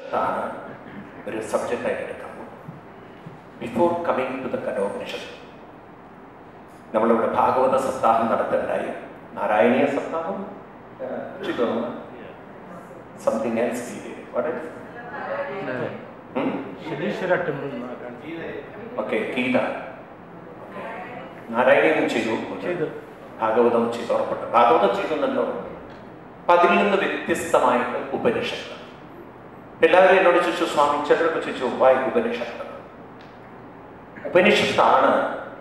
ഉപനിഷത്താണ് ഒരു സബ്ജക്റ്റായിട്ട് എടുക്കാൻ പോകുന്നത് before coming to the Kathopanishad നമ്മളിവിടെ ഭാഗവത സപ്താഹം നടത്തുണ്ടായി നാരായണീയ സപ്താഹം something else Shanishwara temple okay Gita Narayaneeyam ചെയ്തു ചെയ്തു. ഭാഗവതം ചെയ്തു ഉറപ്പുണ്ട് ഭാഗവതം ചെയ്തു എന്നല്ലോ അപ്പൊ അതിൽ നിന്ന് വ്യത്യസ്തമായിട്ട് ഉപനിഷത്ത് എല്ലാവരും എന്നോട് ചോദിച്ചു സ്വാമി ചിലരൊക്കെ ചോദിച്ചു വായി ഉപനിഷത്ത് ഉപനിഷത്താണ്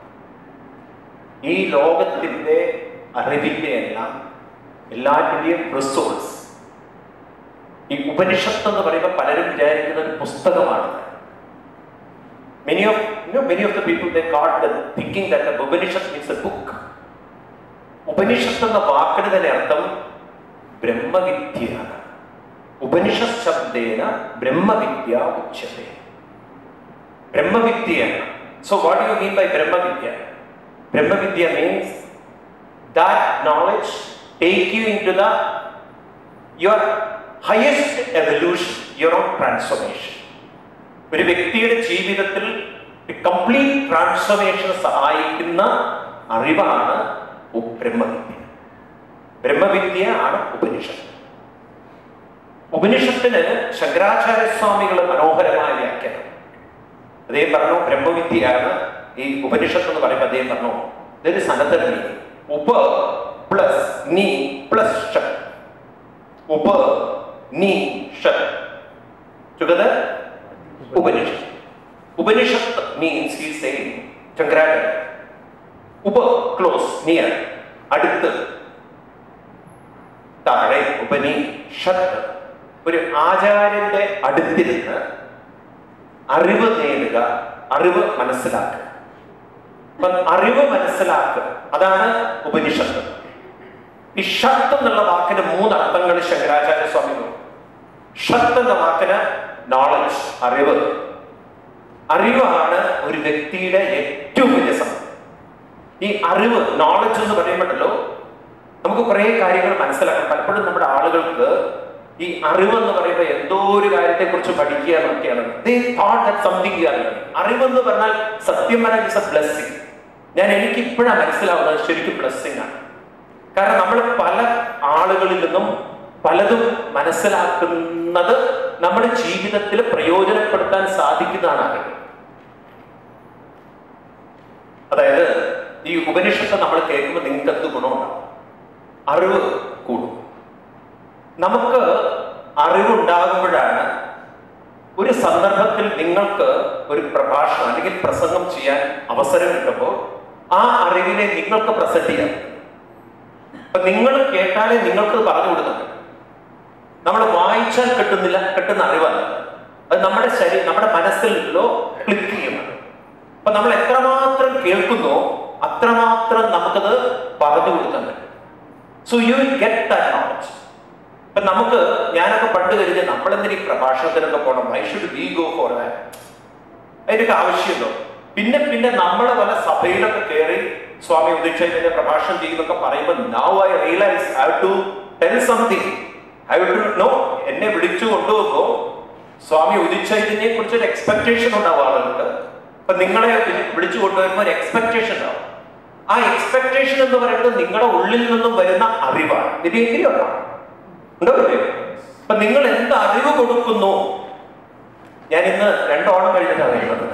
ഈ ലോകത്തിന്റെ അറിവിന്റെ എല്ലാം എല്ലാറ്റിന്റെയും റിസോഴ്സ് ഈ ഉപനിഷത്ത് എന്ന് പറയുമ്പോൾ പലരും വിചാരിക്കുന്ന ഒരു പുസ്തകമാണ് Many of you know many of the people they got the thinking that the Upanishad means a book. ഉപനിഷത്ത് എന്ന വാക്കിന് തന്നെ അർത്ഥം ബ്രഹ്മവിദ്യയാണ് ഉപനിഷത് ശബ്ദേന ബ്രഹ്മവിദ്യ ഉച്ചത്തെ ബ്രഹ്മവിദ്യയാണ് so what you mean by Brahmavidya Brahmavidya means that knowledge take you in to the your highest evolution your own transformation ഒരു വ്യക്തിയുടെ ജീവിതത്തിൽ കംപ്ലീറ്റ് ട്രാൻസ്ഫോർമേഷൻ സഹായിക്കുന്ന അറിവാണ് ഉ- ബ്രഹ്മവിദ്യ ബ്രഹ്മവിദ്യ ആണ് ഉപനിഷത്ത് ഉപനിഷത്തിന് ശങ്കരാചാര്യസ്വാമികൾ മനോഹരമായ വ്യാഖ്യാനം അദ്ദേഹം പറഞ്ഞു ബ്രഹ്മവിദ്യയാണ് ഈ ഉപനിഷത്ത് എന്ന് പറയുമ്പോൾ അദ്ദേഹം പറഞ്ഞു ഇതൊരു സനതരണി ഉപ പ്ലസ് നീ പ്ലസ് ഷട്ട് ഉപ നീ ഷട്ട് ടുഗദർ ഉപനിഷത്ത് ഉപനിഷത്ത് മീൻസ് ഈ സെയിം ശങ്കരാചാര്യ ഉപ ക്ലോസ് നിയർ അടുത്ത് താഴെ ഉപനി ഷത്ത് ഒരു ആചാര്യന്റെ അടുത്തിരുന്ന് അറിവ് നേടുക അറിവ് മനസ്സിലാക്കുക അപ്പൊ അറിവ് മനസ്സിലാക്കുക അതാണ് ഉപനിഷത്ത് ഈ ഷത്ത് എന്നുള്ള വാക്കിന് മൂന്ന് അർത്ഥങ്ങൾ ശങ്കരാചാര്യ സ്വാമി പറഞ്ഞു. ഷത്ത് എന്ന വാക്കിന് നോളജ് അറിവ് അറിവാണ് ഒരു വ്യക്തിയുടെ ഏറ്റവും വലിയ സമ്പത്ത് ഈ അറിവ് നോളജ് എന്ന് പറയുമ്പോഴല്ലോ നമുക്ക് കുറെ കാര്യങ്ങൾ മനസ്സിലാക്കാം പലപ്പോഴും നമ്മുടെ ആളുകൾക്ക് ഈ അറിവ് എന്ന് പറയുമ്പോൾ എന്തോ ഒരു കാര്യത്തെ കുറിച്ച് പഠിക്കുക എന്നൊക്കെയാണ് സംതിങ് അറിവെന്ന് പറഞ്ഞാൽ സത്യം പറഞ്ഞാൽ ഇറ്റ്സ് എ ബ്ലെസ്സിങ് ഞാൻ എനിക്ക് ഇപ്പോഴാണ് മനസ്സിലാവുന്നത് ശരിക്കും ബ്ലെസ്സിങ് ആണ് കാരണം നമ്മൾ പല ആളുകളിൽ നിന്നും പലതും മനസ്സിലാക്കുന്നത് നമ്മുടെ ജീവിതത്തിൽ പ്രയോജനപ്പെടുത്താൻ സാധിക്കുന്നതാണ് അറിവ് അതായത് ഈ ഉപനിഷത്ത് നമ്മൾ കേൾക്കുമ്പോൾ നിങ്ങൾക്ക് എന്ത് ഗുണമുണ്ടാവും അറിവ് കൂടും നമുക്ക് അറിവുണ്ടാകുമ്പോഴാണ് ഒരു സന്ദർഭത്തിൽ നിങ്ങൾക്ക് ഒരു പ്രഭാഷണം അല്ലെങ്കിൽ പ്രസംഗം ചെയ്യാൻ അവസരം കിട്ടുമ്പോൾ ആ അറിവിനെ നിങ്ങൾക്ക് പ്രസന്റ് ചെയ്യാം അപ്പൊ നിങ്ങൾ കേട്ടാലേ നിങ്ങൾക്ക് പറഞ്ഞു കൊടുക്കുന്നത് നമ്മൾ വായിച്ചാൽ കിട്ടുന്നില്ല കിട്ടുന്ന അറിവല്ല അത് നമ്മുടെ ശരീരം നമ്മുടെ മനസ്സിലോ ക്ലിക്ക് ചെയ്യുന്നത് അപ്പൊ നമ്മൾ എത്രമാത്രം കേൾക്കുന്നോ അത്രമാത്രം നമുക്കത് പറഞ്ഞു കൊടുക്കാൻ പറ്റും so you will get that knowledge ഇപ്പൊ നമുക്ക് ഞാനൊക്കെ പണ്ട് കഴിഞ്ഞ് നമ്മളെന്തിന് ഈ പ്രഭാഷണത്തിനൊക്കെ പോകണം I should we go for that അതിനൊക്കെ ആവശ്യമുണ്ടോ പിന്നെ പിന്നെ നമ്മളെ പല സഭയിലൊക്കെ കയറി സ്വാമി ഉദീക്ഷന്റെ പ്രഭാഷണം ചെയ്യുന്നൊക്കെ പറയുമ്പോൾ now I realise I to tell something I to know എന്നെ വിളിച്ചു കൊണ്ടുവന്നോ സ്വാമി ഉദിച്ചതിനെ കുറിച്ച് ഒരു എക്സ്പെക്ടേഷൻ ഉണ്ടാവും ആളുകൾക്ക് അപ്പൊ നിങ്ങളെ വി- വിളിച്ചു കൊണ്ടുവരുമ്പോൾ ഒരു എക്സ്പെക്ടേഷൻ ഉണ്ടാവും ആ എക്സ്പെക്ടേഷൻ എന്ന് പറയുന്നത് നിങ്ങളുടെ ഉള്ളിൽ നിന്നും വരുന്ന അറിവാണ് ഇത് എങ്ങനെയുണ്ടോ ഉണ്ടോ ഇല്ലയോ? അപ്പൊ നിങ്ങൾ എന്ത് അറിവ് കൊടുക്കുന്നു ഞാൻ ഇന്ന് രണ്ടോണം കഴിഞ്ഞിട്ടാണ് വരുന്നത്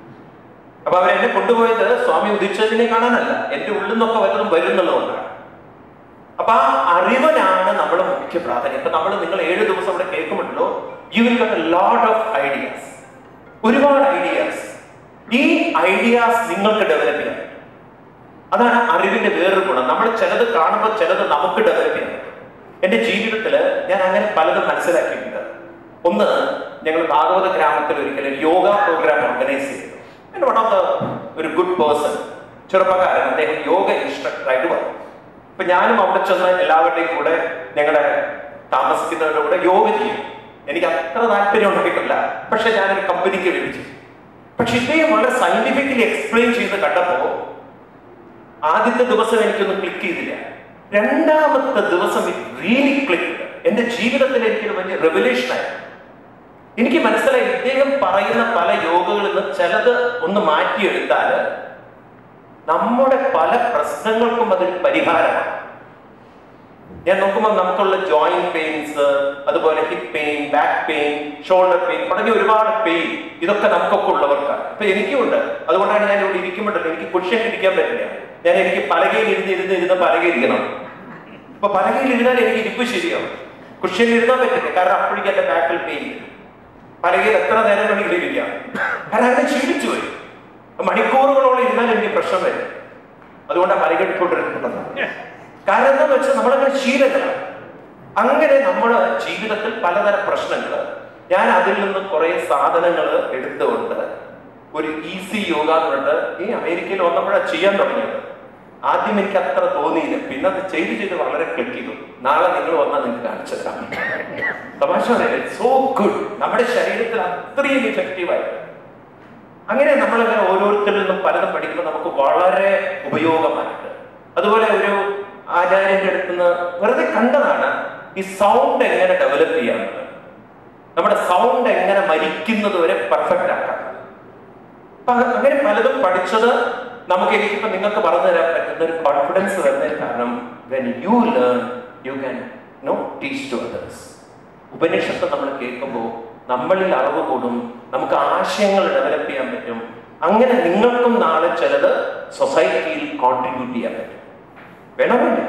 അപ്പൊ അവരെന്നെ കൊണ്ടുപോയത് സ്വാമി ഉദിച്ചതിനെ കാണാനല്ല എന്റെ ഉള്ളിൽ നിന്നൊക്കെ വല്ലതും വരുന്നുള്ളതുകൊണ്ടാണ് അപ്പൊ ആ അറിവിനാണ് നമ്മൾ മുഖ്യ പ്രാധാന്യം ഇപ്പൊ നമ്മൾ നിങ്ങൾ ഏഴ് ദിവസം ഇവിടെ കേൾക്കുമ്പോഴല്ലോ you will get a lot of ideas ഒരുപാട് ഐഡിയാസ് ഈ ഐഡിയാസ് നിങ്ങൾക്ക് ഡെവലപ്പ് ചെയ്യാൻ പറ്റും. അതാണ് അറിവിന്റെ വേറൊരു ഗുണം നമ്മൾ ചിലത് കാണുമ്പോൾ ചിലത് നമുക്ക് ഡെവലപ്പ് ചെയ്യാൻ പറ്റും എന്റെ ജീവിതത്തിൽ ഞാൻ അങ്ങനെ പലതും മനസ്സിലാക്കിയിട്ടുണ്ട് ഒന്ന് ഞങ്ങൾ ഭാഗവത ഗ്രാമത്തിൽ ഒരിക്കലും യോഗ പ്രോഗ്രാം ഓർഗനൈസ് ചെയ്തു And one of the ഒരു ഗുഡ് പേഴ്സൺ ചെറുപ്പക്കാരൻ അദ്ദേഹം യോഗ ഇൻസ്ട്രക്ടറായിട്ട് വന്നു അപ്പൊ ഞാനും അവിടെ ചെന്ന് എല്ലാവരുടെയും കൂടെ ഞങ്ങളുടെ താമസിക്കുന്നവരുടെ കൂടെ യോഗ ചെയ്യും എനിക്ക് അത്ര താല്പര്യം ഉണ്ടായിട്ടില്ല പക്ഷെ ഞാനൊരു കമ്പനിക്ക് വേണ്ടി ചെയ്തു പക്ഷെ ഇദ്ദേഹം വളരെ സയന്റിഫിക്കലി എക്സ്പ്ലെയിൻ ചെയ്ത് കണ്ടപ്പോ ആദ്യത്തെ ദിവസം എനിക്കൊന്നും ക്ലിക്ക് ചെയ്തില്ല രണ്ടാമത്തെ ദിവസം റിയലി ക്ലിക്ക് എന്റെ ജീവിതത്തിൽ എനിക്കൊരു വലിയ റെവല്യൂഷൻ ആയിരുന്നു എനിക്ക് മനസ്സിലായി ഇദ്ദേഹം പറയുന്ന പല യോഗകളിൽ നിന്ന് ചിലത് ഒന്ന് മാറ്റിയെടുത്താൽ നമ്മുടെ പല പ്രശ്നങ്ങൾക്കും അതൊരു പരിഹാരമാണ് ഞാൻ നോക്കുമ്പോൾ നമുക്കുള്ള ജോയിന്റ് പെയിൻസ് അതുപോലെ hip pain back pain shoulder pain തുടങ്ങിയ ഒരുപാട് പെയിൻ ഇതൊക്കെ നമുക്കൊക്കെ ഉള്ളവർക്കാണ് ഇപ്പൊ എനിക്കുണ്ട് അതുകൊണ്ടാണ് ഞാൻ ഇവിടെ ഇരിക്കുമ്പോഴല്ലോ എനിക്ക് കുഷ്യൻ ഇരിക്കാൻ പറ്റില്ല ഞാൻ എനിക്ക് പലകയിൽ ഇരുന്ന് ഇരുന്ന് ഇരുന്ന് പലകയിൽ ഇരിക്കണം ഇപ്പൊ പലകയിൽ ഇരുന്നാൽ എനിക്ക് ഇരിപ്പ് ശരിയാവും കുഷ്യൻ ഇരുന്നാൻ പറ്റില്ല കാരണം അപ്പോഴേക്കും എന്റെ ബാക്കിൽ പെയിൻ വരും പലകയിൽ എത്ര നേരം വേണമെങ്കിലും ഇരിക്കാം കാരണം അങ്ങനെ ക്ഷീണിച്ചു പോയി മണിക്കൂറുകളോളം ഇരുന്നാൽ എനിക്ക് പ്രശ്നം വരും അതുകൊണ്ടാണ് പലകെട്ടിക്കൊണ്ടിരിക്കുന്നത് കാരണം എന്താന്ന് വെച്ചാൽ നമ്മളങ്ങനെ ശീലങ്ങളാണ് അങ്ങനെ നമ്മുടെ ജീവിതത്തിൽ പലതരം പ്രശ്നങ്ങൾ ഞാൻ അതിൽ നിന്ന് കുറെ സാധനങ്ങൾ എടുത്തുകൊണ്ട് ഒരു ഈസി യോഗ എന്ന് പറഞ്ഞിട്ട് ഈ അമേരിക്കയിൽ വന്നപ്പോഴാണ് ചെയ്യാൻ തുടങ്ങിയത് ആദ്യം എനിക്ക് അത്ര തോന്നിയില്ല പിന്നെ അത് ചെയ്ത് ചെയ്ത് വളരെ ക്ലിക്ക് ചെയ്തു നാളെ നിങ്ങൾ വന്നാൽ നിങ്ങൾക്ക് കാണിച്ചു തരാം തമാശ സോ ഗുഡ് നമ്മുടെ ശരീരത്തിൽ അത്രയും ഇഫക്റ്റീവായിട്ട് അങ്ങനെ നമ്മളിങ്ങനെ ഓരോരുത്തരിൽ നിന്നും പലതും പഠിക്കുമ്പോൾ നമുക്ക് വളരെ ഉപയോഗമായിട്ട് അതുപോലെ ഒരു ആചാര്യന്റെ അടുത്ത് നിന്ന് വെറുതെ കണ്ടതാണ് ഈ സൗണ്ട് എങ്ങനെ ഡെവലപ്പ് ചെയ്യാന്നുള്ളത് നമ്മുടെ സൗണ്ട് എങ്ങനെ മരിക്കുന്നത് വരെ പെർഫെക്റ്റ് ആക്കാം അപ്പൊ അ- അങ്ങനെ പലതും പഠിച്ചത് നമുക്ക് എനിക്കിപ്പോ നിങ്ങൾക്ക് പറഞ്ഞു തരാൻ പറ്റുന്ന ഒരു കോൺഫിഡൻസ് വരുന്നതിന് കാരണം when you learn you can know teach to others Upanishad നമ്മൾ കേൾക്കുമ്പോൾ നമ്മളിൽ അറിവ് കൂടും നമുക്ക് ആശയങ്ങൾ ഡെവലപ്പ് ചെയ്യാൻ പറ്റും അങ്ങനെ നിങ്ങൾക്കും നാളെ ചിലത് സൊസൈറ്റിയിൽ കോൺട്രിബ്യൂട്ട് ചെയ്യാൻ പറ്റും വേണോ വേണ്ടേ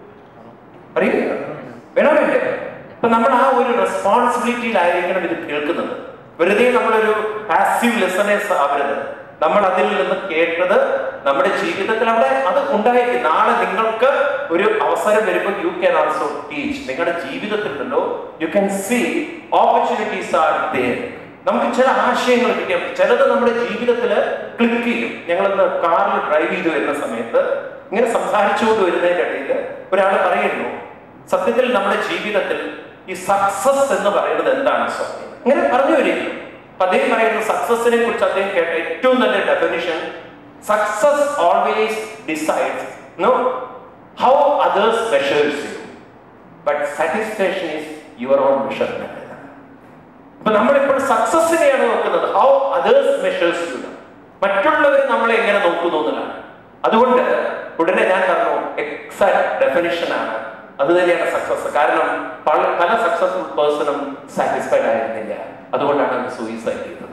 അറിയില്ല വേണോ വേണ്ടേ അപ്പൊ നമ്മൾ ആ ഒരു റെസ്പോൺസിബിലിറ്റിയിലായിരിക്കണം ഇത് കേൾക്കുന്നത് വെറുതെ നമ്മളൊരു പാസീവ് ലിസണേഴ്സ് ആവരുത് നമ്മൾ അതിൽ നിന്ന് കേട്ടത് നമ്മുടെ ജീവിതത്തിൽ അവിടെ അത് ഉണ്ടായിരിക്കും നാളെ നിങ്ങൾക്ക് ഒരു അവസരം വരുമ്പോൾ യു ക്യാൻ ആൾസോ ടീച്ച് നിങ്ങളുടെ ജീവിതത്തിലുണ്ടല്ലോ you can see opportunities are there നമുക്ക് ചില ആശയങ്ങൾ കിട്ടിയാൽ ചിലത് നമ്മുടെ ജീവിതത്തിൽ ക്ലിക്ക് ചെയ്യും ഞങ്ങളൊന്ന് കാറിൽ ഡ്രൈവ് ചെയ്ത് വരുന്ന സമയത്ത് ഇങ്ങനെ സംസാരിച്ചുകൊണ്ട് വരുന്നതിന്റെ ഇടയിൽ ഒരാൾ പറയുന്നു സത്യത്തിൽ നമ്മുടെ ജീവിതത്തിൽ ഈ സക്സസ് എന്ന് പറയുന്നത് എന്താണ് സത്യം ഇങ്ങനെ പറഞ്ഞു വരികയും അപ്പൊ അദ്ദേഹം പറയുന്ന സക്സസിനെ കുറിച്ച് അദ്ദേഹം കേട്ട ഏറ്റവും നല്ല definition success always decides no how others measures you but satisfaction is your own measurement അപ്പൊ നമ്മളിപ്പോൾ സക്സസിനെയാണ് നോക്കുന്നത് ഹൗ അതേഴ്സ് മെഷേഴ്സ് യു മറ്റുള്ളവർ നമ്മളെ എങ്ങനെ നോക്കുന്നു എന്നുള്ളതാണ് അതുകൊണ്ട് ഉടനെ ഞാൻ പറഞ്ഞു എക്സാക്ട് ഡെഫിനിഷൻ ആണ് അത് തന്നെയാണ് സക്സസ് കാരണം പല പല സക്സസ്ഫുൾ പേഴ്സണും സാറ്റിസ്ഫൈഡ് ആയിരുന്നില്ല അതുകൊണ്ടാണ് അവർ സൂയിസൈഡ് ചെയ്തത്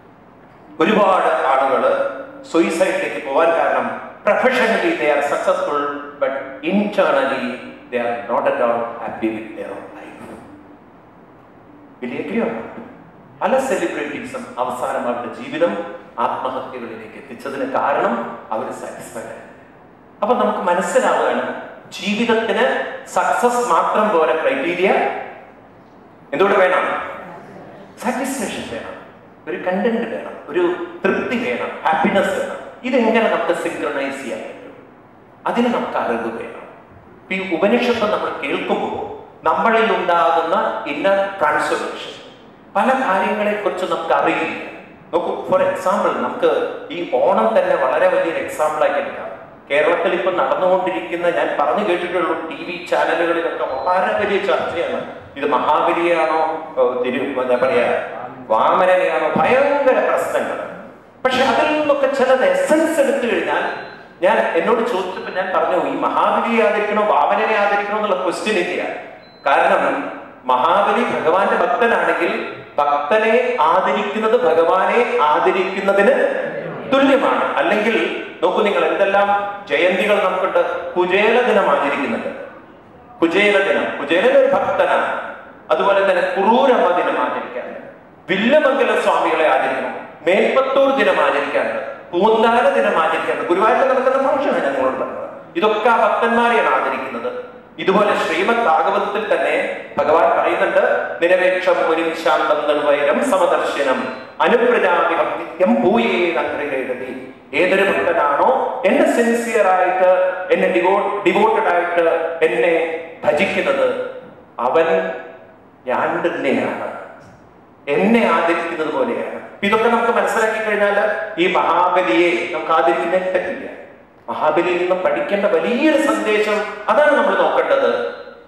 ഒരുപാട് ആളുകൾ സൂയിസൈഡിലേക്ക് പോകാൻ കാരണം professionally they are successful but internally they are not at all happy with their life വിലയേറിയോ പല സെലിബ്രിറ്റീസും അവസാനം അവരുടെ ജീവിതം ആത്മഹത്യകളിലേക്ക് എത്തിച്ചതിന് കാരണം അവർ സാറ്റിസ്ഫൈഡ് ആയി അപ്പൊ നമുക്ക് മനസ്സിലാവുകയാണ് ജീവിതത്തിന് സക്സസ് മാത്രം പോലെ ക്രൈറ്റീരിയ എന്തുകൊണ്ട് വേണം സാറ്റിസ്ഫാക്ഷൻ വേണം ഒരു കണ്ടന്റ് വേണം ഒരു തൃപ്തി വേണം ഹാപ്പിനെസ് വേണം ഇതെങ്ങനെ നമുക്ക് സിങ്ക്രണൈസ് ചെയ്യാൻ പറ്റും അതിന് നമുക്ക് അറിവ് വേണം ഇപ്പൊ ഈ ഉപനിഷത്ത് നമ്മൾ കേൾക്കുമ്പോൾ നമ്മളിൽ ഉണ്ടാകുന്ന ഇന്നർ ട്രാൻസ്ഫോർമേഷൻ പല കാര്യങ്ങളെ കുറിച്ച് നമുക്ക് അറിയില്ല നോക്കൂ ഫോർ എക്സാമ്പിൾ നമുക്ക് ഈ ഓണം തന്നെ വളരെ വലിയൊരു എക്സാമ്പിൾ ആക്കി എടുക്കാം കേരളത്തിൽ ഇപ്പൊ നടന്നുകൊണ്ടിരിക്കുന്ന ഞാൻ പറഞ്ഞു കേട്ടിട്ടുള്ളൂ ടി വി ചാനലുകളിലൊക്കെ വളരെ വലിയ ചർച്ചയാണ് ഇത് മഹാബലിയാണോ ഏഹ് തിരു എന്താ പറയാ വാമനനെയാണോ ഭയങ്കര പ്രശ്നങ്ങൾ പക്ഷെ അതിൽ നിന്നൊക്കെ ചിലത് എസൻസ് എടുത്തു കഴിഞ്ഞാൽ ഞാൻ എന്നോട് ചോദിച്ചപ്പോൾ ഞാൻ പറഞ്ഞു ഈ മഹാബലിയെ ആദരിക്കണോ വാമനനെ ആദരിക്കണോ എന്നുള്ള ക്വസ്റ്റ്യൻ ഇല്ല കാരണം മഹാബലി ഭഗവാന്റെ ഭക്തനാണെങ്കിൽ ഭക്തനെ ആദരിക്കുന്നത് ഭഗവാനെ ആദരിക്കുന്നതിന് തുല്യമാണ് അല്ലെങ്കിൽ നോക്കൂ നിങ്ങൾ എന്തെല്ലാം ജയന്തികൾ നമുക്കുണ്ട് കുചേല ദിനം ആചരിക്കുന്നുണ്ട് കുചേല ദിനം കുചേലൻ ഒരു ഭക്തനാണ് അതുപോലെ തന്നെ കുറൂരമ്മ ദിനം ആചരിക്കാറുണ്ട് വില്ലമംഗല സ്വാമികളെ ആചരിക്കണം മേൽപ്പത്തൂർ ദിനം ആചരിക്കാറുണ്ട് പൂന്താല ദിനം ആചരിക്കാറുണ്ട് ഗുരുവായൂരിൽ നടക്കുന്ന ഫംഗ്ഷനാണ് ഞാൻ നിങ്ങളോട് പറഞ്ഞത് ഇതൊക്കെ ആ ഭക്തന്മാരെയാണ് ആദരിക്കുന്നത് ഇതുപോലെ ശ്രീമദ് ഭാഗവതത്തിൽ തന്നെ ഭഗവാൻ പറയുന്നുണ്ട് നിരപേക്ഷം മുനിം ശാന്തം നിർവൈരം സമദർശനം അനുപ്രജാമിഹം നിത്യം പൂയേ നഗ്രികേടതി ഏതൊരു ഭക്തനാണോ എന്നെ സിൻസിയർ ആയിട്ട് എന്നെ ഡിവോ ഡിവോട്ടഡ് ആയിട്ട് എന്നെ ഭജിക്കുന്നത് അവൻ ഞാൻ തന്നെയാണ് എന്നെ ആദരിക്കുന്നത് പോലെയാണ് ഇതൊക്കെ നമുക്ക് മനസ്സിലാക്കി കഴിഞ്ഞാൽ ഈ മഹാബലിയെ നമുക്ക് ആദരിക്കുന്നതിന് പറ്റില്ല മഹാബലിയിൽ നിന്ന് പഠിക്കേണ്ട വലിയൊരു സന്ദേശം അതാണ് നമ്മൾ നോക്കേണ്ടത്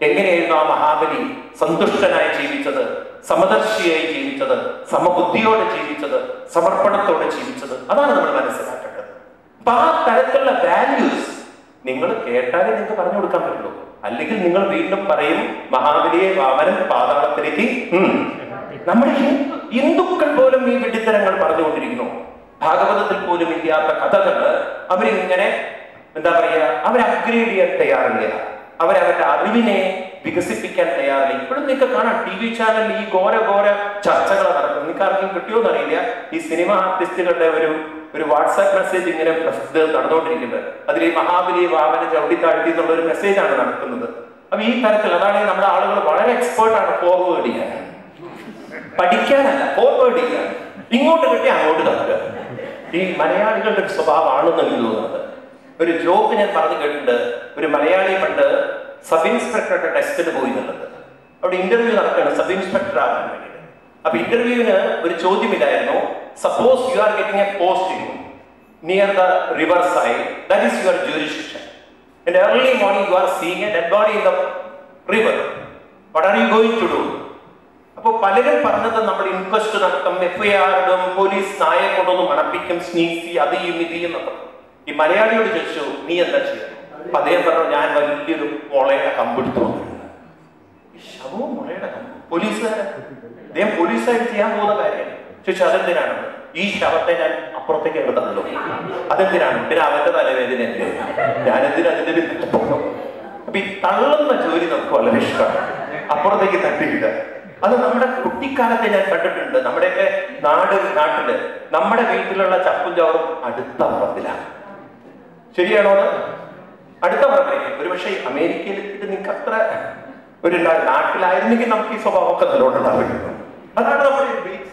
എങ്ങനെയായിരുന്നു ആ മഹാബലി സന്തുഷ്ടനായി ജീവിച്ചത് സമദർശിയായി ജീവിച്ചത് സമബുദ്ധിയോടെ ജീവിച്ചത് സമർപ്പണത്തോടെ ജീവിച്ചത് അതാണ് നമ്മൾ മനസ്സിലാക്കേണ്ടത് അപ്പൊ ആ തരത്തിലുള്ള വാല്യൂസ് നിങ്ങൾ കേട്ടാലേ നിങ്ങൾക്ക് പറഞ്ഞു കൊടുക്കാൻ പറ്റുള്ളൂ അല്ലെങ്കിൽ നിങ്ങൾ വീണ്ടും പറയും മഹാബലിയെ വാമനൻ പാതാളത്തിലേക്ക് ഉം. നമ്മുടെ ഹിന്ദു ഹിന്ദുക്കൾ പോലും ഈ വെടിത്തരങ്ങൾ പറഞ്ഞുകൊണ്ടിരിക്കുന്നു ഭാഗവതത്തിൽ പോലും ഇല്ലാത്ത കഥകള് അവരിങ്ങനെ എന്താ പറയാ അവർ അപ്ഗ്രേഡ് ചെയ്യാൻ തയ്യാറില്ല അവരവരുടെ അറിവിനെ വികസിപ്പിക്കാൻ തയ്യാറില്ല ഇപ്പോഴും നിങ്ങൾക്ക് കാണാം ടി വി ചാനലിൽ ഈ ഘോര ഘോര ചർച്ചകൾ നടക്കും നിങ്ങൾക്ക് ആർക്കും കിട്ടിയോന്ന് അറിയില്ല ഈ സിനിമ ആർട്ടിസ്റ്റുകളുടെ ഒരു ഒരു വാട്സാപ്പ് മെസ്സേജ് ഇങ്ങനെ പ്രസിദ്ധ നടന്നുകൊണ്ടിരിക്കുന്നത് അതിൽ ഈ മഹാബലി വാമന ചവിട്ടി താഴ്ത്തി എന്നുള്ള ഒരു മെസ്സേജാണ് നടക്കുന്നത് അപ്പൊ ഈ തരത്തിൽ അതാണെങ്കിൽ നമ്മുടെ ആളുകൾ വളരെ എക്സ്പേർട്ട് ആണ് ഫോർവേഡ് ചെയ്യാൻ പഠിക്കാനല്ല ഫോർവേഡ് ചെയ്യാൻ ഇങ്ങോട്ട് കിട്ടി അങ്ങോട്ട് തട്ടുക ഈ മലയാളികളുടെ ഒരു സ്വഭാവമാണെന്ന് എനിക്ക് തോന്നുന്നത് ഒരു ജോക്ക് ഞാൻ പറഞ്ഞു കേട്ടിട്ടുണ്ട് ഒരു മലയാളി പണ്ട് സബ് ഇൻസ്പെക്ടറുടെ ടെസ്റ്റിന് പോയി എന്നുള്ളത് അവിടെ ഇന്റർവ്യൂ നടക്കുകയാണ് സബ് ഇൻസ്പെക്ടർ ആകാൻ വേണ്ടിയിട്ട് അപ്പൊ ഇന്റർവ്യൂവിന് ഒരു ചോദ്യമില്ലായിരുന്നു suppose you are getting a posting near the river side that is your jurisdiction and early morning you are seeing a dead body in the river what are you going to do അപ്പോൾ പലരും പറഞ്ഞത് നമ്മൾ inquest നടത്തും F I ആറിടും police നായെ കൊണ്ടൊന്ന് മണപ്പിക്കും സ്നീസി അത് ചെയ്യും ഇത് ചെയ്യും എന്നൊക്കെ ഈ മലയാളിയോട് ചോദിച്ചു നീ എന്താ ചെയ്യുക അപ്പൊ അദ്ദേഹം പറഞ്ഞു ഞാൻ വലിയൊരു മുളയുടെ കമ്പെടുത്തു വന്നിരുന്നു ഈ ശവവും മുളയുടെ കമ്പ് പോലീസുകാരൻ അദ്ദേഹം പോലീസായിട്ട് ചെയ്യാൻ പോകുന്ന കാര്യമാണ് ചോദിച്ചു അതെന്തിനാണ് ഈ ശവത്തെ ഞാൻ അപ്പുറത്തേക്ക് എടുത്തല്ലോ അതെന്തിനാണ് പിന്നെ അവന്റെ തലവേദന അല്ലേ ഞാൻ എന്തിനാ അതിന്റെ പിന്നിൽ പോകണം അപ്പൊ ഈ തള്ളുന്ന ജോലി നമുക്ക് വളരെ ഇഷ്ടമാണ് അപ്പുറത്തേക്ക് തട്ടിയില്ല അത് നമ്മുടെ കുട്ടിക്കാലത്തെ ഞാൻ കണ്ടിട്ടുണ്ട് നമ്മുടെയൊക്കെ നാട് നാട്ടില് നമ്മുടെ വീട്ടിലുള്ള ചപ്പും ചോറും അടുത്ത പറമ്പിലാണ് ശരിയാണോ അത് അടുത്ത പറമ്പിലേക്ക് ഒരുപക്ഷെ അമേരിക്കയിൽ ഇത് നിങ്ങൾക്ക് അത്ര ഒരു നാ- നാട്ടിലായിരുന്നെങ്കിൽ നമുക്ക് ഈ സ്വഭാവമൊക്കെ നല്ലോണ്ടാവുന്നു അതാണ് നമ്മുടെ base.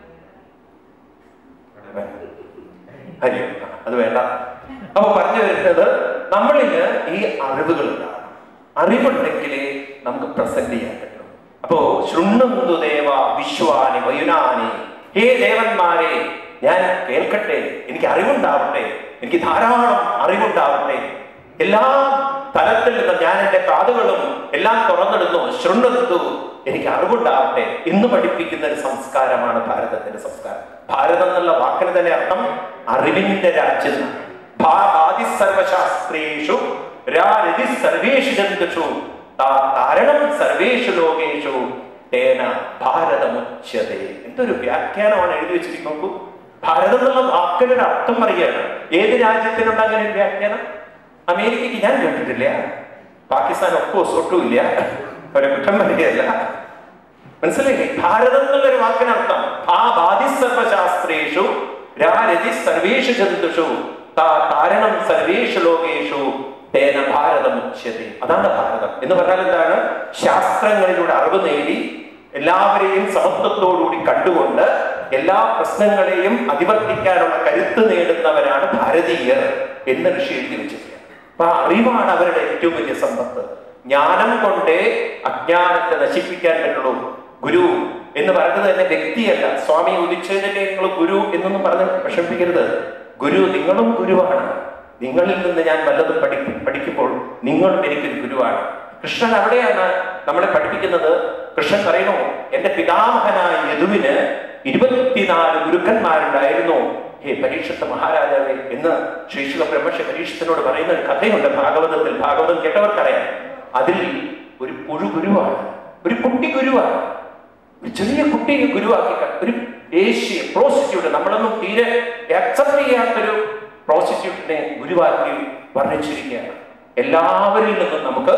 ഹരി അത് വേണ്ട അപ്പൊ പറഞ്ഞു വരുന്നത് നമ്മളിന് ഈ അറിവുകൾ ഉണ്ടാകണം അറിവുണ്ടെങ്കിലേ നമുക്ക് പ്രസന്റ് ചെയ്യാൻ പറ്റും അപ്പോ ശൃണ്ണുന്തു ദേവ വിശ്വാനി വയുനാനി ഹേ ദേവന്മാരെ ഞാൻ കേൾക്കട്ടെ എനിക്ക് അറിവുണ്ടാവട്ടെ എനിക്ക് ധാരാളം അറിവുണ്ടാവട്ടെ എല്ലാ തലത്തിൽ നിന്നും ഞാൻ എന്റെ കാതുകളും എല്ലാം തുറന്നിടുന്നു ശൃണ്ണുന്തു എനിക്ക് അറിവുണ്ടാവട്ടെ എന്ന് പഠിപ്പിക്കുന്ന ഒരു സംസ്കാരമാണ് ഭാരതത്തിന്റെ സംസ്കാരം ഭാരതം എന്നുള്ള വാക്കിന് തന്നെ അർത്ഥം അറിവിന്റെ രാജ്യം എന്നാണ്. ഭാ- ആദി സർവശാസ്ത്രേഷു രാരതി സർവേഷു ജന്തുഷു താ- താരണം സർവേഷു ലോകേഷു തേന ഭാരതമുച്യതേ എന്തൊരു വ്യാഖ്യാനമാണ് എഴുതി വെച്ചിരിക്കുന്നത് നോക്കൂ ഭാരതം എന്നുള്ള വാക്കിനൊരു അർത്ഥം പറയുകയാണ് ഏത് രാജ്യത്തിനുണ്ട് അങ്ങനെ ഒരു വ്യാഖ്യാനം അമേരിക്കയ്ക്ക് ഞാൻ കേട്ടിട്ടില്ല പാകിസ്ഥാൻ ഒക്കോസ് ഒട്ടുമില്ല അവരെ കുറ്റം പറയുകയല്ല മനസ്സിലായില്ലേ ഭാരതം എന്നുള്ളൊരു വാക്കിനർത്ഥം ആ ബാധി സർവശാസ്ത്രേഷു രാരതി സർവേഷു ജന്തുഷു താ- താരണം സർവേഷു ലോകേഷു തേന ഭാരതമുച്യത്തെ അതാണ് ഭാരതം എന്ന് പറഞ്ഞാൽ എന്താണ് ശാസ്ത്രങ്ങളിലൂടെ അറിവ് നേടി എല്ലാവരെയും സമത്വത്തോടുകൂടി കണ്ടുകൊണ്ട് എല്ലാ പ്രശ്നങ്ങളെയും അതിവർത്തിക്കാനുള്ള കരുത്ത് നേടുന്നവരാണ് ഭാരതീയർ എന്ന് ഋഷി എഴുതി വെച്ചിരിക്കുന്നത് അപ്പൊ ആ അറിവാണ് അവരുടെ ഏറ്റവും വലിയ സമ്പത്ത് ജ്ഞാനം കൊണ്ടേ അജ്ഞാനത്തെ നശിപ്പിക്കാൻ പറ്റുള്ളൂ ഗുരു എന്ന് പറയുന്നത് തന്നെ വ്യക്തിയല്ല സ്വാമി ഉദിച്ചതിനെ നിങ്ങൾ ഗുരു എന്നൊന്നും പറഞ്ഞ് വിഷമിപ്പിക്കരുത് ഗുരു നിങ്ങളും ഗുരുവാണ് നിങ്ങളിൽ നിന്ന് ഞാൻ വല്ലതും പഠി പഠിക്കുമ്പോൾ നിങ്ങളും എനിക്കൊരു ഗുരുവാണ് കൃഷ്ണൻ അവിടെയാണ് നമ്മളെ പഠിപ്പിക്കുന്നത് കൃഷ്ണൻ പറയുന്നു എന്റെ പിതാമഹനായ യദുവിന് ഇരുപത്തിനാല് ഗുരുക്കന്മാരുണ്ടായിരുന്നു ഹേ പരീക്ഷത്ത് മഹാരാജാവേ എന്ന് ശ്രീശുഖ ബ്രഹ്മർഷി പരീക്ഷത്തിനോട് പറയുന്ന ഒരു കഥയുണ്ട് ഭാഗവതത്തിൽ ഭാഗവതം കേട്ടവർക്കറിയാം അതിൽ ഒരു പുഴു ഗുരുവാണ് ഒരു കുട്ടി ഗുരുവാണ് ഒരു ചെറിയ കുട്ടിയെ ഗുരുവാക്കി ക- ഒരു ഏഷ്യ പ്രോസ്റ്റിറ്റ്യൂട്ട് നമ്മളൊന്നും തീരെ അക്സെപ്റ്റ് ചെയ്യാത്തൊരു പ്രോസ്റ്റിറ്റ്യൂട്ടിനെ ഗുരുവാക്കി വർണ്ണിച്ചിരിക്കുകയാണ് എല്ലാവരിൽ നിന്നും നമുക്ക്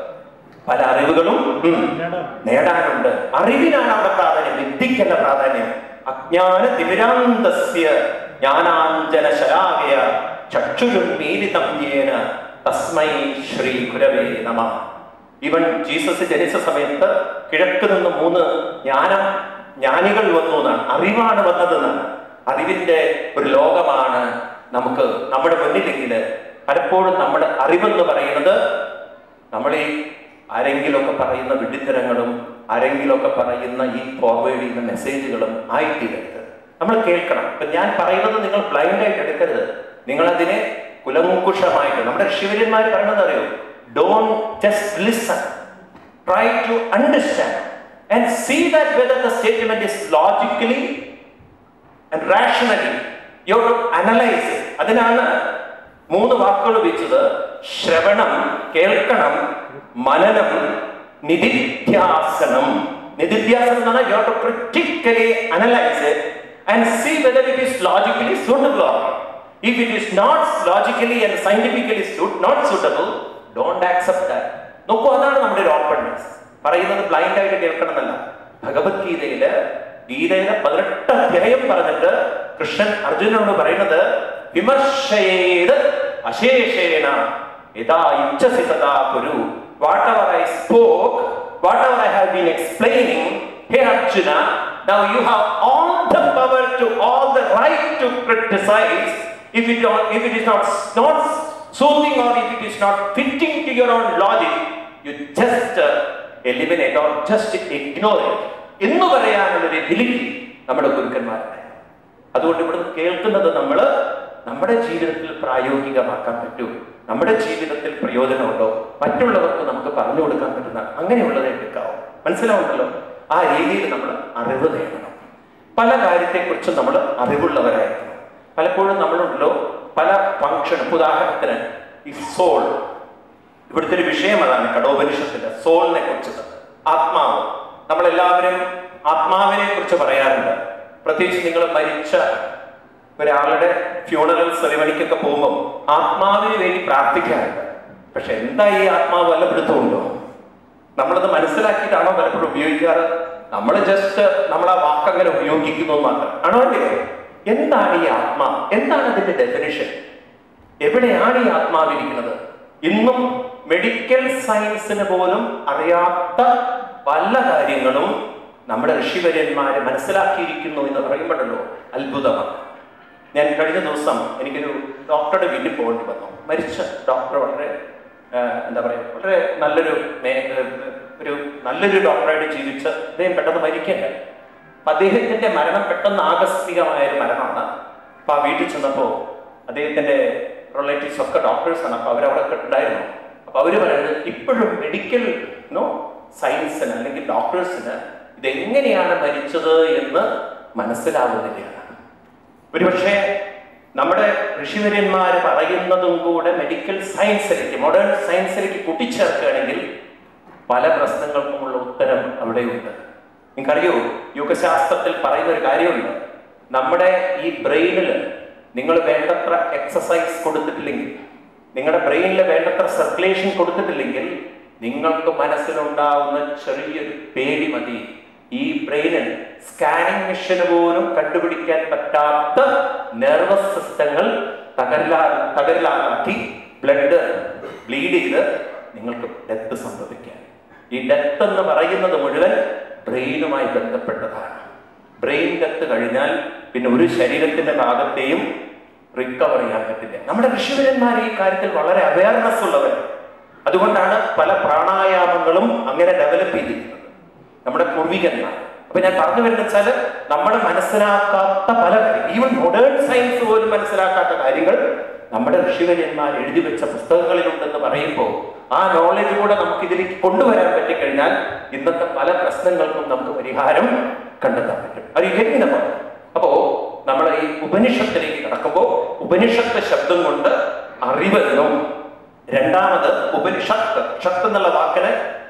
പല അറിവുകളും ഉം, നേടാനുണ്ട് അറിവിനാണ് അവിടെ പ്രാധാന്യം വിദ്യക്കല്ല പ്രാധാന്യം അജ്ഞാന തിമിരാന്തസ്യ ജ്ഞാനാഞ്ജന ശലാകയ ചക്ഷുരും മീലിതം യേന തസ്മൈ ശ്രീ ഗുരവേ നമ ഇവൻ ജീസസ് ജനിച്ച സമയത്ത് കിഴക്ക് നിന്ന് മൂന്ന് ജ്ഞാനം ജ്ഞാനികൾ വന്നു എന്നാണ് അറിവാണ് വന്നതെന്നാണ് അറിവിന്റെ ഒരു ലോകമാണ് നമുക്ക് നമ്മുടെ മുന്നിലെങ്കിൽ പലപ്പോഴും നമ്മുടെ അറിവെന്ന് പറയുന്നത് നമ്മൾ ഈ ആരെങ്കിലുമൊക്കെ പറയുന്ന വിഡിത്തരങ്ങളും ആരെങ്കിലുമൊക്കെ പറയുന്ന ഈ ഫോർവേഡ് ചെയ്യുന്ന മെസ്സേജുകളും ആയിത്തീരരുത് നമ്മൾ കേൾക്കണം ഇപ്പൊ ഞാൻ പറയുന്നത് നിങ്ങൾ ബ്ലൈൻഡ് ആയിട്ട് എടുക്കരുത് നിങ്ങൾ അതിനെ കുലങ്കുഷമായിട്ട് നമ്മുടെ ശിവരന്മാർ പറയണത് അറിയോ don't just listen try to understand and see that whether the statement is logically and rationally you have to analyze it. അതിനാണ് മൂന്ന് വാക്കുകൾ ഉപയോഗിച്ചത് ശ്രവണം കേൾക്കണം മനനം നിധിധ്യാസനം നിധിധ്യാസനം എന്ന് പറഞ്ഞാൽ you have to critically analyse it and see whether it is logically suitable or if it is not logically and scientifically not suitable don't accept that നോക്കൂ അതാണ് നമ്മുടെ ഒരു ഓപ്പൺനെസ് പറയുന്നത് ബ്ലൈൻഡ് ആയിട്ട് കേൾക്കണമെന്നല്ല ഭഗവത്ഗീതയില് ഗീതയിലെ പതിനെട്ട് അധ്യായം പറഞ്ഞിട്ട് കൃഷ്ണൻ അർജുനനോട് പറയുന്നത് വിമർശയേത് അശേഷേണ യഥാ ഇച്ഛസി തഥാ കുരു whatever I spoke whatever I have been explaining ഹേ Arjuna Now you have all the power to all the right to criticize if it, if it is not, not soothing or if it is not fitting to your own logic, you just uh, eliminate or just ignore it. എന്ന് പറയാനുള്ള ഒരു ability നമ്മുടെ ഗുരുക്കന്മാരുടെ അതുകൊണ്ട് ഇവിടുന്ന് കേൾക്കുന്നത് നമ്മൾ നമ്മുടെ ജീവിതത്തിൽ പ്രായോഗികമാക്കാൻ പറ്റൂ നമ്മുടെ ജീവിതത്തിൽ പ്രയോജനമുണ്ടോ മറ്റുള്ളവർക്ക് നമുക്ക് പറഞ്ഞു കൊടുക്കാൻ പറ്റുന്ന അങ്ങനെയുള്ളതേ എടുക്കാവൂ മനസ്സിലാവുണ്ടല്ലോ ആ രീതിയിൽ നമ്മൾ അറിവ് നേടണം പല കാര്യത്തെക്കുറിച്ചും നമ്മൾ അറിവുള്ളവരായിരിക്കണം പലപ്പോഴും നമ്മളുണ്ടല്ലോ പല ഫംഗ്ഷൻ ഉദാഹരണത്തിന് ഈ സോൾ ഇവിടുത്തെ ഒരു വിഷയം അതാണ് കടോപനിഷത്തിന്റെ സോളിനെ കുറിച്ചത് ആത്മാവ് നമ്മളെല്ലാവരും ആത്മാവിനെ കുറിച്ച് പറയാറുണ്ട് പ്രത്യേകിച്ച് നിങ്ങൾ മരിച്ച ഒരാളുടെ ഫ്യൂണറൽ സെറിമണിക്കൊക്കെ പോകുമ്പോൾ ആത്മാവിന് വേണ്ടി പ്രാർത്ഥിക്കാറുണ്ട് പക്ഷെ എന്താ ഈ ആത്മാവ് വല്ല പിടുത്തമുണ്ടോ നമ്മളത് മനസ്സിലാക്കിയിട്ടാണോ പലപ്പോഴും ഉപയോഗിക്കാറ് നമ്മൾ ജസ്റ്റ് നമ്മൾ ആ വാക്കങ്ങനെ ഉപയോഗിക്കുന്നു മാത്രം ആണോ അല്ലയോ എന്താണ് ഈ ആത്മാ എന്താണ് അതിന്റെ ഡെഫിനിഷൻ എവിടെയാണ് ഈ ആത്മാവിരിക്കുന്നത് ഇന്നും മെഡിക്കൽ സയൻസിന് പോലും അറിയാത്ത പല കാര്യങ്ങളും നമ്മുടെ ഋഷിവര്യന്മാര് മനസ്സിലാക്കിയിരിക്കുന്നു എന്ന് പറയുമ്പോഴല്ലോ അത്ഭുതമാണ് ഞാൻ കഴിഞ്ഞ ദിവസം എനിക്കൊരു ഡോക്ടറുടെ വീട്ടിൽ പോകേണ്ടി വന്നു മരിച്ച ഡോക്ടർ വളരെ ആ, എന്താ പറയുക വളരെ നല്ലൊരു മേ- ഒരു നല്ലൊരു ഡോക്ടറായിട്ട് ജീവിച്ച് അദ്ദേഹം പെട്ടെന്ന് മരിക്കേണ്ട അപ്പൊ അദ്ദേഹത്തിന്റെ മരണം പെട്ടെന്ന് ആകസ്മികമായ ഒരു മരണമാണ് അപ്പൊ ആ വീട്ടിൽ ചെന്നപ്പോ അദ്ദേഹത്തിന്റെ റിലേറ്റീവ്സ് ഒക്കെ ഡോക്ടേഴ്സാണ് അപ്പൊ അവരവിടെ ഉണ്ടായിരുന്നു അപ്പൊ അവര് പറയുന്നത് ഇപ്പോഴും മെഡിക്കൽ നോ സയൻസിന് അല്ലെങ്കിൽ ഡോക്ടേഴ്സിന് ഇതെങ്ങനെയാണ് മരിച്ചത് എന്ന് മനസ്സിലാവുന്നില്ല ഒരുപക്ഷെ നമ്മുടെ ഋഷിവര്യന്മാർ പറയുന്നതും കൂടെ മെഡിക്കൽ സയൻസിലേക്ക് മോഡേൺ സയൻസിലേക്ക് കൂട്ടിച്ചേർക്കുകയാണെങ്കിൽ പല പ്രശ്നങ്ങൾക്കുമുള്ള ഉത്തരം അവിടെയുണ്ട് നിങ്ങൾക്കറിയോ യോഗശാസ്ത്രത്തിൽ പറയുന്ന ഒരു കാര്യമുണ്ട് നമ്മുടെ ഈ ബ്രെയിനിൽ നിങ്ങൾ വേണ്ടത്ര എക്സസൈസ് കൊടുത്തിട്ടില്ലെങ്കിൽ നിങ്ങളുടെ ബ്രെയിനിൽ വേണ്ടത്ര സർക്കുലേഷൻ കൊടുത്തിട്ടില്ലെങ്കിൽ നിങ്ങൾക്ക് മനസ്സിലുണ്ടാവുന്ന ചെറിയൊരു പേടി മതി ഈ ബ്രെയിനിൽ സ്കാനിങ് മെഷീന് പോലും കണ്ടുപിടിക്കാൻ പറ്റാത്ത നെർവസ് സിസ്റ്റങ്ങൾ തകരാ തകരാറാക്കി ബ്ലഡ് ബ്ലീഡ് ചെയ്ത് നിങ്ങൾക്ക് ഡെത്ത് സംഭവിക്കാം ഈ ഡെത്ത് എന്ന് പറയുന്നത് മുഴുവൻ ബ്രെയിനുമായി ബന്ധപ്പെട്ടതാണ് ബ്രെയിൻ ഡെത്ത് കഴിഞ്ഞാൽ പിന്നെ ഒരു ശരീരത്തിന്റെ ഭാഗത്തെയും റിക്കവർ ചെയ്യാൻ പറ്റില്ല നമ്മുടെ ഋഷിവരന്മാർ ഈ കാര്യത്തിൽ വളരെ അവയർനെസ് ഉള്ളവരാണ് അതുകൊണ്ടാണ് പല പ്രാണായാമങ്ങളും അങ്ങനെ ഡെവലപ്പ് ചെയ്തിരിക്കുന്നത് നമ്മുടെ പൂർവികന്മാർ അപ്പൊ ഞാൻ പറഞ്ഞു വരുന്നത് വെച്ചാൽ നമ്മൾ മനസ്സിലാക്കാത്ത പല ഈവൻ മോഡേൺ സയൻസ് പോലും മനസ്സിലാക്കാത്ത കാര്യങ്ങൾ നമ്മുടെ ഋഷിവര്യന്മാർ എഴുതി വെച്ച പുസ്തകങ്ങളിലുണ്ടെന്ന് പറയുമ്പോൾ ആ നോളജ് കൂടെ നമുക്ക് ഇതിലേക്ക് കൊണ്ടുവരാൻ പറ്റിക്കഴിഞ്ഞാൽ ഇന്നത്തെ പല പ്രശ്നങ്ങൾക്കും നമുക്ക് പരിഹാരം കണ്ടെത്താൻ പറ്റും അത് എങ്ങനെ പറഞ്ഞു അപ്പോ നമ്മൾ ഈ ഉപനിഷത്തിലേക്ക് കടക്കുമ്പോൾ ഉപനിഷത്ത് ശബ്ദം കൊണ്ട് അറിവെന്നും രണ്ടാമത് ഉപനിഷത്ത് ഷത്ത് എന്നുള്ള വാക്കിന്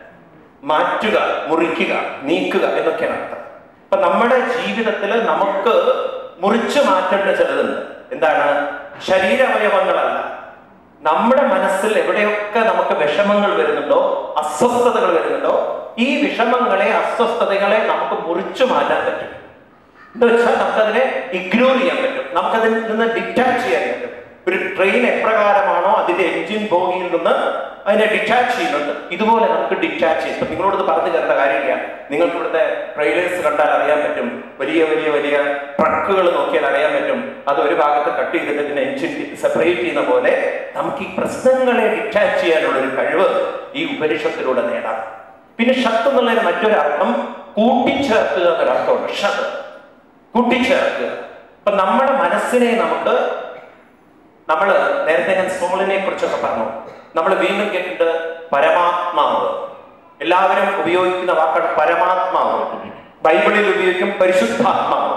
മാറ്റുക മുറിക്കുക നീക്കുക എന്നൊക്കെയാണ് അർത്ഥം അപ്പൊ നമ്മുടെ ജീവിതത്തിൽ നമുക്ക് മുറിച്ചു മാറ്റേണ്ട ചിലതുണ്ട് എന്താണ് ശരീരാവയവങ്ങളല്ല നമ്മുടെ മനസ്സിൽ എവിടെയൊക്കെ നമുക്ക് വിഷമങ്ങൾ വരുന്നുണ്ടോ അസ്വസ്ഥതകൾ വരുന്നുണ്ടോ ഈ വിഷമങ്ങളെ അസ്വസ്ഥതകളെ നമുക്ക് മുറിച്ചു മാറ്റാൻ പറ്റും എന്ന് വെച്ചാൽ നമുക്കതിനെ ഇഗ്നോർ ചെയ്യാൻ പറ്റും നമുക്കതിൽ നിന്ന് ഡിറ്റാച്ച് ചെയ്യാൻ പറ്റും ഒരു ട്രെയിൻ എപ്രകാരമാണോ അതിന്റെ എഞ്ചിൻ ബോഗിയിൽ നിന്ന് അതിനെ ഡിറ്റാച്ച് ചെയ്യുന്നുണ്ട് ഇതുപോലെ നമുക്ക് ഡിറ്റാച്ച് ചെയ്യും ഇപ്പൊ നിങ്ങളോട് ഇത് പറഞ്ഞു തരേണ്ട കാര്യമില്ല നിങ്ങൾക്ക് ഇവിടുത്തെ ട്രെയിലേഴ്സ് കണ്ടാൽ അറിയാൻ പറ്റും വലിയ വലിയ വലിയ ട്രക്കുകൾ നോക്കിയാൽ അറിയാൻ പറ്റും അത് ഒരു ഭാഗത്ത് കട്ട് ചെയ്തിട്ട് പിന്നെ എഞ്ചിൻ സെപ്പറേറ്റ് ചെയ്യുന്ന പോലെ നമുക്ക് ഈ പ്രശ്നങ്ങളെ ഡിറ്റാച്ച് ചെയ്യാനുള്ള ഒരു കഴിവ് ഈ ഉപനിഷത്തിലൂടെ നേടാം പിന്നെ ഷത്ത് എന്നുള്ളതിന് മറ്റൊരു അർത്ഥം കൂട്ടിച്ചേർക്കുക എന്നൊരർത്ഥമുണ്ട് ഷത്ത് കൂട്ടിച്ചേർക്കുക അപ്പൊ നമ്മുടെ മനസ്സിനെ നമുക്ക് നമ്മൾ നേരത്തെ ഞാൻ സോളിനെ കുറിച്ചൊക്കെ പറഞ്ഞു നമ്മൾ വീണ്ടും കേട്ടിട്ട് പരമാത്മാവ് എല്ലാവരും ഉപയോഗിക്കുന്ന വാക്കാണ് പരമാത്മാവ് ബൈബിളിൽ ഉപയോഗിക്കും പരിശുദ്ധാത്മാവ്